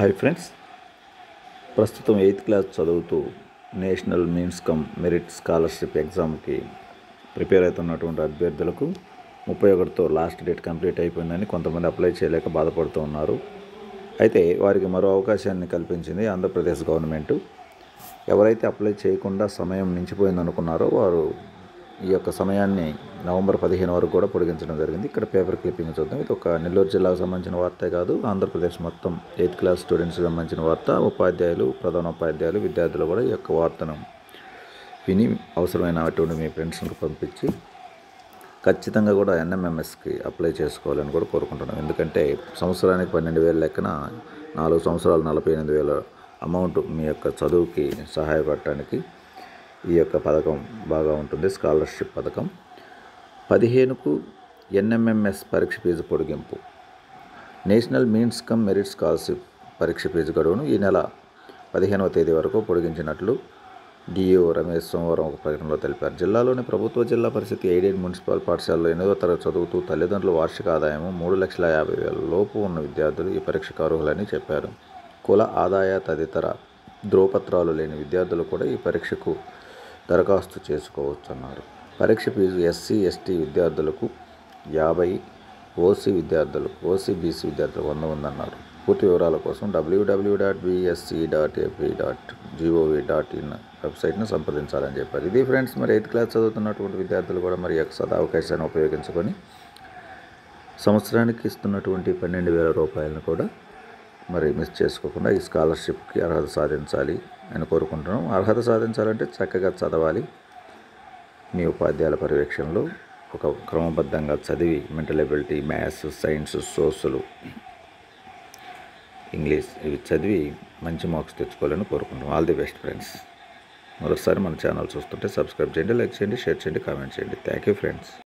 hi friends ప్రస్తుతం eighth class చదువుతూ national means cum merit scholarship ఎగ్జామ్కి ప్రిపేర్ అవుతున్నటువంటి అభ్యర్థులకు ముప్పై ఒకటితో లాస్ట్ డేట్ కంప్లీట్ అయిపోయిందని కొంతమంది అప్లై చేయలేక బాధపడుతూ ఉన్నారు అయితే వారికి మరో అవకాశాన్ని కల్పించింది ఆంధ్రప్రదేశ్ గవర్నమెంట్ ఎవరైతే అప్లై చేయకుండా సమయం మించిపోయింది అనుకున్నారో వారు ఈ యొక్క సమయాన్ని నవంబర్ పదిహేను వరకు కూడా పొడిగించడం జరిగింది ఇక్కడ పేపర్ క్లిప్పింగ్ చూద్దాం ఇది ఒక నెల్లూరు జిల్లాకు సంబంధించిన వార్తే కాదు ఆంధ్రప్రదేశ్ మొత్తం ఎయిత్ క్లాస్ స్టూడెంట్స్కి సంబంధించిన వార్త ఉపాధ్యాయులు ప్రధానోపాధ్యాయులు విద్యార్థులు కూడా ఈ యొక్క వార్తను విని అవసరమైనటువంటి మీ ఫ్రెండ్స్కి పంపించి ఖచ్చితంగా కూడా ఎన్ఎంఎంఎస్కి అప్లై చేసుకోవాలని కూడా కోరుకుంటున్నాం ఎందుకంటే సంవత్సరానికి పన్నెండు వేల లెక్కన నాలుగు సంవత్సరాలు నలభై ఎనిమిది వేల అమౌంట్ మీ యొక్క చదువుకి సహాయపడటానికి ఈ యొక్క పథకం బాగా ఉంటుంది స్కాలర్షిప్ పథకం పదిహేనుకు ఎన్ఎంఎంఎస్ పరీక్ష ఫీజు పొడిగింపు national means cum merit scholarship పరీక్ష ఫీజు గడువును ఈ నెల పదిహేనవ తేదీ వరకు పొడిగించినట్లు డిఓ రమేష్ సోమవారం ఒక ప్రకటనలో తెలిపారు జిల్లాలోని ప్రభుత్వ జిల్లా పరిషత్ ఎయిడెడ్ మున్సిపల్ పాఠశాలలో ఎనిమిదవ తరగతి చదువుతూ తల్లిదండ్రుల వార్షిక ఆదాయం మూడు లక్షల యాభై వేల లోపు ఉన్న విద్యార్థులు ఈ పరీక్షకు అర్హులని చెప్పారు కుల ఆదాయ తదితర ధ్రువపత్రాలు లేని విద్యార్థులు కూడా ఈ పరీక్షకు దరఖాస్తు చేసుకోవచ్చన్నారు పరీక్ష ఫీజు ఎస్సీ ఎస్టీ విద్యార్థులకు యాభై ఓసీ విద్యార్థులకు ఓసీ బీసీ విద్యార్థులకు వంద ఉందన్నారు పూర్తి వివరాల కోసం WWW dot BSC dot AP dot GOV dot in వెబ్సైట్ను సంప్రదించాలని చెప్పారు ఇది ఫ్రెండ్స్ మరి ఎయిత్ క్లాస్ చదువుతున్నటువంటి విద్యార్థులు కూడా మరి ఈ యొక్క సదావకాశాన్ని ఉపయోగించుకొని సంవత్సరానికి ఇస్తున్నటువంటి పన్నెండు వేల రూపాయలను కూడా మరి మిస్ చేసుకోకుండా ఈ స్కాలర్షిప్కి అర్హత సాధించాలి అని కోరుకుంటున్నాం అర్హత సాధించాలంటే చక్కగా చదవాలి మీ ఉపాధ్యాయుల పర్యవేక్షణలో ఒక క్రమబద్ధంగా చదివి mental ability maths science social English ఇవి చదివి మంచి మార్క్స్ తెచ్చుకోవాలని కోరుకుంటున్నాం ఆల్ ది బెస్ట్ ఫ్రెండ్స్ మరోసారి మన ఛానల్ చూస్తుంటే సబ్స్క్రైబ్ చేయండి లైక్ చేయండి షేర్ చేయండి కామెంట్ చేయండి థ్యాంక్ యూ ఫ్రెండ్స్